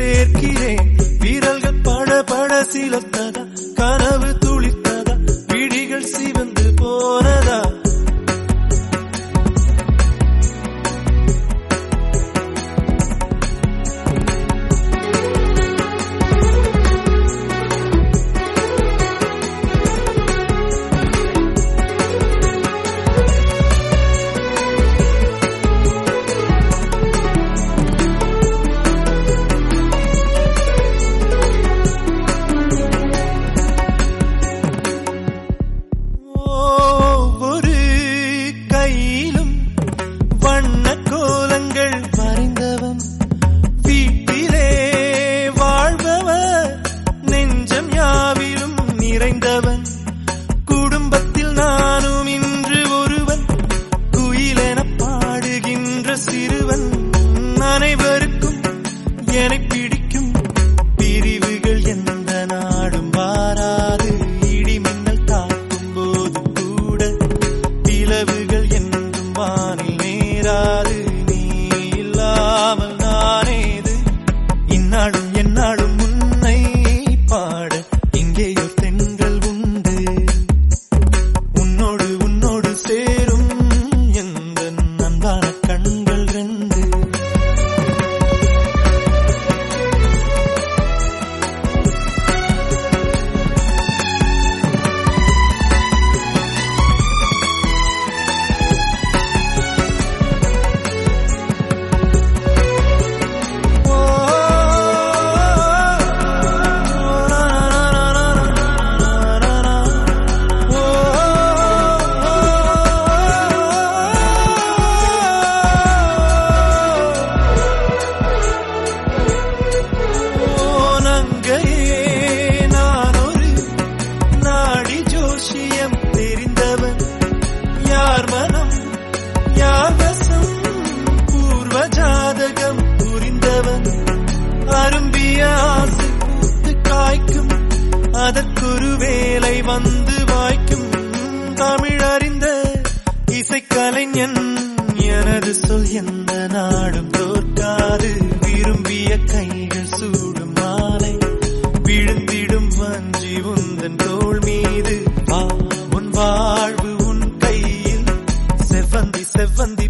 சேர்க்கிறேன் வீரல்கள் பட பட சிலத்ததா கனவு துளித்ததா விழிகள் சிவந்து போனதா ஒவ்வொரு கையிலும் வண்ண கோலங்கள் வரைந்தவன் வீட்டிலே வாழ்பவர் நெஞ்சம் யாவிலும் நிறைந்தவன் குடும்பத்தில் நானும் இன்று ஒருவன் குயிலென பாடுகின்ற சிறுவன் அனைவருக்கும் என்னை பிடிக்கும் பிரிவுகள் எந்த நாடும் வாராது இடி மின்னல் தாக்கும் போது கூட பிளவுகள் என்றும் வானில் நேராது நீ இல்லாமல் நானேது இந்நாளும் எந்நாளும் உன்னை பாட இங்கேயோ தென்றல் உண்டு உன்னோடு உன்னோடு சேரும் எந்த அன்பான கண்கள் ரெண்டு நங்கையே நான் ஒரு நாடி ஜோஷியம் தெரிந்தவன் யார் மனம் யார் வசம் பூர்வ ஜாதகம் புரிந்தவன் அரும்பிய ஆசை பூத்து காய்க்கும் அதற்கொரு வேலை வந்து வாய்க்கும் தமிழ் அறிந்த இசைக்கலைஞன் எனது சொல் எந்த நாடும் தோற்காது விரும்பிய கைகள் சூடும் மாலை விழுந்திடும் வஞ்சி உந்தன் தோள் மீது வா உன் வாழ்வு உன் கையில் செவ்வந்தி செவ்வந்தி